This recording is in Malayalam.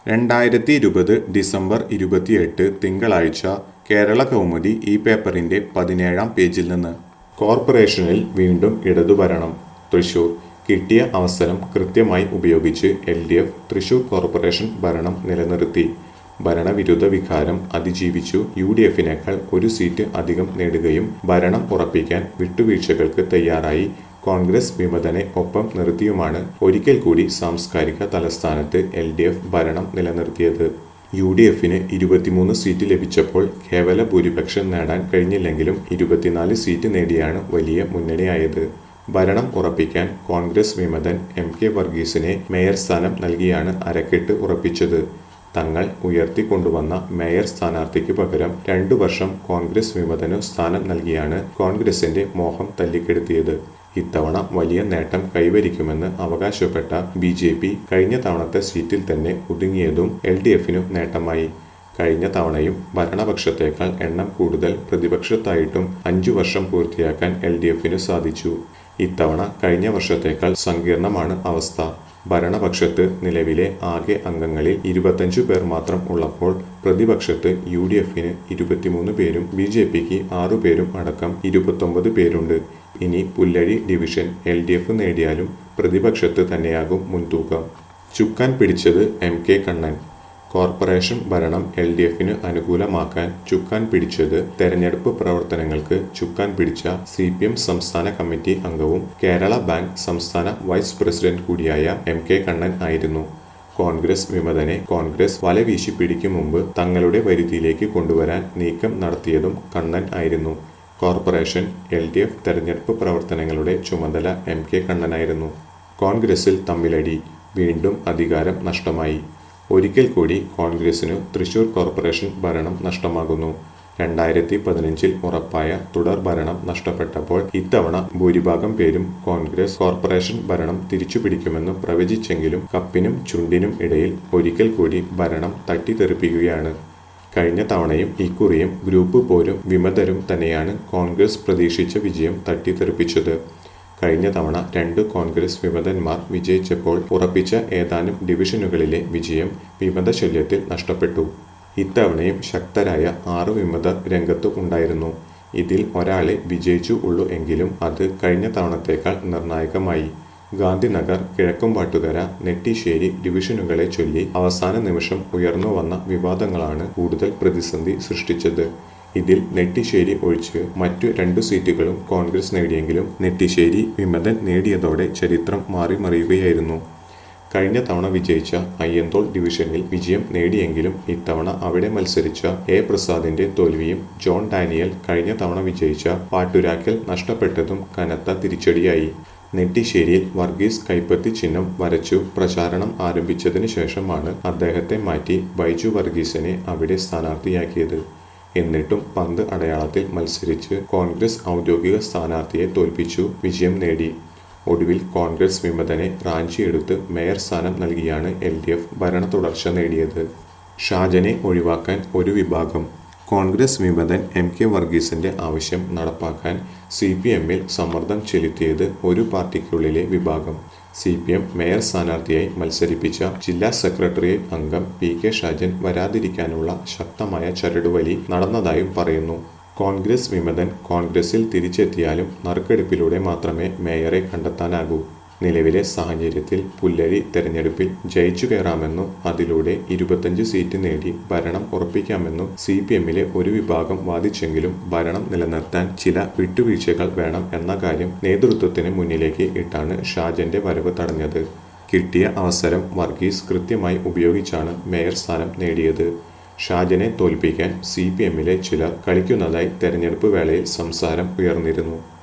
രണ്ടായിരത്തി ഇരുപത് ഡിസംബർ ഇരുപത്തിയെട്ട് തിങ്കളാഴ്ച കേരള കൗമുദി ഈ പേപ്പറിന്റെ പതിനേഴാം പേജിൽ നിന്ന് കോർപ്പറേഷനിൽ വീണ്ടും ഇടതുഭരണം തൃശൂർ കിട്ടിയ അവസരം കൃത്യമായി ഉപയോഗിച്ച് L D F Thrissur corporation ഭരണം നിലനിർത്തി ഭരണവിരുദ്ധ വികാരം അതിജീവിച്ചു യു ഡി എഫിനേക്കാൾ ഒരു സീറ്റ് അധികം നേടുകയും ഭരണം ഉറപ്പിക്കാൻ വിട്ടുവീഴ്ചകൾക്ക് തയ്യാറായി കോൺഗ്രസ് വിമതനെ ഒപ്പം നിർത്തിയുമാണ് ഒരിക്കൽ കൂടി സാംസ്കാരിക തലസ്ഥാനത്ത് എൽ ഡി എഫ് ഭരണം നിലനിർത്തിയത് യു ഡി എഫിന് ഇരുപത്തിമൂന്ന് സീറ്റ് ലഭിച്ചപ്പോൾ കേവല ഭൂരിപക്ഷം നേടാൻ കഴിഞ്ഞില്ലെങ്കിലും ഇരുപത്തിനാല് സീറ്റ് നേടിയാണ് വലിയ മുന്നണിയായത് ഭരണം ഉറപ്പിക്കാൻ കോൺഗ്രസ് വിമതൻ എം കെ വർഗീസിനെ മേയർ സ്ഥാനം നൽകിയാണ് അരക്കെട്ട് ഉറപ്പിച്ചത് തങ്ങൾ ഉയർത്തിക്കൊണ്ടുവന്ന മേയർ സ്ഥാനാർത്ഥിക്ക് പകരം രണ്ടു വർഷം കോൺഗ്രസ് വിമതനു സ്ഥാനം നൽകിയാണ് കോൺഗ്രസിന്റെ മോഹം തല്ലിക്കെടുത്തിയത് ഇത്തവണ വലിയ നേട്ടം കൈവരിക്കുമെന്ന് അവകാശപ്പെട്ട ബി ജെ പി കഴിഞ്ഞ തവണത്തെ സീറ്റിൽ തന്നെ ഒതുങ്ങിയതും എൽ ഡി എഫിനു നേട്ടമായി കഴിഞ്ഞ തവണയും ഭരണപക്ഷത്തേക്കാൾ എണ്ണം കൂടുതൽ പ്രതിപക്ഷത്തായിട്ടും അഞ്ചു വർഷം പൂർത്തിയാക്കാൻ എൽ ഡി എഫിനു സാധിച്ചു ഇത്തവണ കഴിഞ്ഞ വർഷത്തേക്കാൾ സങ്കീർണമാണ് അവസ്ഥ ഭരണപക്ഷത്ത് നിലവിലെ ആകെ അംഗങ്ങളിൽ ഇരുപത്തഞ്ചു പേർ മാത്രം ഉള്ളപ്പോൾ പ്രതിപക്ഷത്ത് യു ഡി എഫിന് ഇരുപത്തിമൂന്ന് പേരും ബി ജെ പിക്ക് ആറു പേരും അടക്കം ഇരുപത്തൊമ്പത് പേരുണ്ട് ഇനി Pullazhi division L D F നേടിയാലും പ്രതിപക്ഷത്ത് തന്നെയാകും മുൻതൂക്കം ചുക്കാൻ പിടിച്ചത് എം കെ കണ്ണൻ കോർപ്പറേഷൻ ഭരണം എൽ ഡി എഫിന് അനുകൂലമാക്കാൻ ചുക്കാൻ പിടിച്ചത് തെരഞ്ഞെടുപ്പ് പ്രവർത്തനങ്ങൾക്ക് ചുക്കാൻ പിടിച്ച സി പി എം സംസ്ഥാന കമ്മിറ്റി അംഗവും കേരള ബാങ്ക് സംസ്ഥാന വൈസ് പ്രസിഡന്റ് കൂടിയായ എം കെ കണ്ണൻ ആയിരുന്നു കോൺഗ്രസ് വിമതനെ കോൺഗ്രസ് വലവീശി പിടിക്കും മുമ്പ് തങ്ങളുടെ വരുതിയിലേക്ക് കൊണ്ടുവരാൻ നീക്കം നടത്തിയതും കണ്ണൻ ആയിരുന്നു കോർപ്പറേഷൻ എൽ ഡി എഫ് തെരഞ്ഞെടുപ്പ് പ്രവർത്തനങ്ങളുടെ ചുമതല എം കെ കണ്ണനായിരുന്നു കോൺഗ്രസിൽ തമ്മിലടി വീണ്ടും അധികാരം നഷ്ടമായി ഒരിക്കൽ കൂടി കോൺഗ്രസിനു തൃശൂർ കോർപ്പറേഷൻ ഭരണം നഷ്ടമാകുന്നു രണ്ടായിരത്തി പതിനഞ്ചിൽ ഉറപ്പായ തുടർ ഭരണം നഷ്ടപ്പെട്ടപ്പോൾ ഇത്തവണ ഭൂരിഭാഗം പേരും കോൺഗ്രസ് കോർപ്പറേഷൻ ഭരണം തിരിച്ചുപിടിക്കുമെന്ന് പ്രവചിച്ചെങ്കിലും കപ്പിനും ചുണ്ടിനും ഇടയിൽ ഒരിക്കൽ കൂടി ഭരണം തട്ടിത്തെറിപ്പിക്കുകയാണ് കഴിഞ്ഞ തവണയും ഇക്കുറിയും ഗ്രൂപ്പ് പോരും വിമതരും തന്നെയാണ് കോൺഗ്രസ് പ്രതീക്ഷിച്ച വിജയം തട്ടിത്തെറിപ്പിച്ചത് കഴിഞ്ഞ തവണ രണ്ട് കോൺഗ്രസ് വിമതന്മാർ വിജയിച്ചപ്പോൾ ഉറപ്പിച്ച ഏതാനും ഡിവിഷനുകളിലെ വിജയം വിമതശല്യത്തിൽ നഷ്ടപ്പെട്ടു ഇത്തവണയും ശക്തരായ ആറ് വിമതർ രംഗത്ത് ഉണ്ടായിരുന്നു ഇതിൽ ഒരാളെ വിജയിച്ചു ഉള്ളൂ എങ്കിലും അത് കഴിഞ്ഞ തവണത്തേക്കാൾ നിർണായകമായി ഗാന്ധിനഗർ കിഴക്കുംപാട്ടുകര നെട്ടിശ്ശേരി ഡിവിഷനുകളെ ചൊല്ലി അവസാന നിമിഷം ഉയർന്നു വന്ന വിവാദങ്ങളാണ് കൂടുതൽ പ്രതിസന്ധി സൃഷ്ടിച്ചത് ഇതിൽ നെട്ടിശ്ശേരി ഒഴിച്ച് മറ്റു രണ്ടു സീറ്റുകളും കോൺഗ്രസ് നേടിയെങ്കിലും നെട്ടിശ്ശേരി വിമതൻ നേടിയതോടെ ചരിത്രം മാറിമറിയുകയായിരുന്നു കഴിഞ്ഞ തവണ വിജയിച്ച അയ്യന്തോൾ ഡിവിഷനിൽ വിജയം നേടിയെങ്കിലും ഇത്തവണ അവിടെ മത്സരിച്ച എ പ്രസാദിന്റെ തോൽവിയും ജോൺ ഡാനിയൽ കഴിഞ്ഞ തവണ വിജയിച്ച പാട്ടുരാക്കൽ നഷ്ടപ്പെട്ടതും കനത്ത തിരിച്ചടിയായി നെട്ടിശ്ശേരിയിൽ വർഗീസ് കൈപ്പത്തി ചിഹ്നം വരച്ചു പ്രചാരണം ആരംഭിച്ചതിന് ശേഷമാണ് അദ്ദേഹത്തെ മാറ്റി ബൈജു വർഗീസിനെ അവിടെ സ്ഥാനാർത്ഥിയാക്കിയത് എന്നിട്ടും പന്ത് അടയാളത്തിൽ മത്സരിച്ച് കോൺഗ്രസ് ഔദ്യോഗിക സ്ഥാനാർത്ഥിയെ തോൽപ്പിച്ചു വിജയം നേടി ഒടുവിൽ കോൺഗ്രസ് വിമതനെ റാഞ്ചിയെടുത്ത് മേയർ സ്ഥാനം നൽകിയാണ് എൽ ഡി എഫ് ഭരണ തുടർച്ച നേടിയത് ഷാജനെ ഒഴിവാക്കാൻ ഒരു വിഭാഗം കോൺഗ്രസ് വിമതൻ എം കെ വർഗീസിന്റെ ആവശ്യം നടപ്പാക്കാൻ സി പി എമ്മിൽ സമ്മർദ്ദം ചെലുത്തിയത് ഒരു പാർട്ടിക്കുള്ളിലെ വിഭാഗം സി പി എം മേയർ സ്ഥാനാർത്ഥിയായി മത്സരിപ്പിച്ച ജില്ലാ സെക്രട്ടേറിയറ്റ് അംഗം പി കെ ഷാജൻ വരാതിരിക്കാനുള്ള ശക്തമായ ചരടുവലി നടന്നതായും പറയുന്നു കോൺഗ്രസ് വിമതൻ കോൺഗ്രസിൽ തിരിച്ചെത്തിയാലും നറുക്കെടുപ്പിലൂടെ മാത്രമേ മേയറെ കണ്ടെത്താനാകൂ നിലവിലെ സാഹചര്യത്തിൽ പുല്ലഴി തെരഞ്ഞെടുപ്പിൽ ജയിച്ചു കയറാമെന്നും അതിലൂടെ ഇരുപത്തഞ്ച് സീറ്റ് നേടി ഭരണം ഉറപ്പിക്കാമെന്നും സി പി എമ്മിലെ ഒരു വിഭാഗം വാദിച്ചെങ്കിലും ഭരണം നിലനിർത്താൻ ചില വിട്ടുവീഴ്ചകൾ വേണം എന്ന കാര്യം നേതൃത്വത്തിന് മുന്നിലേക്ക് ഇട്ടാണ് ഷാജന്റെ വരവ് തടഞ്ഞത് കിട്ടിയ അവസരം വർഗീസ് കൃത്യമായി ഉപയോഗിച്ചാണ് മേയർ സ്ഥാനം നേടിയത് ഷാജനെ തോൽപ്പിക്കാൻ സി പി എമ്മിലെ ചിലർ കളിക്കുന്നതായി തെരഞ്ഞെടുപ്പ് വേളയിൽ സംസാരം ഉയർന്നിരുന്നു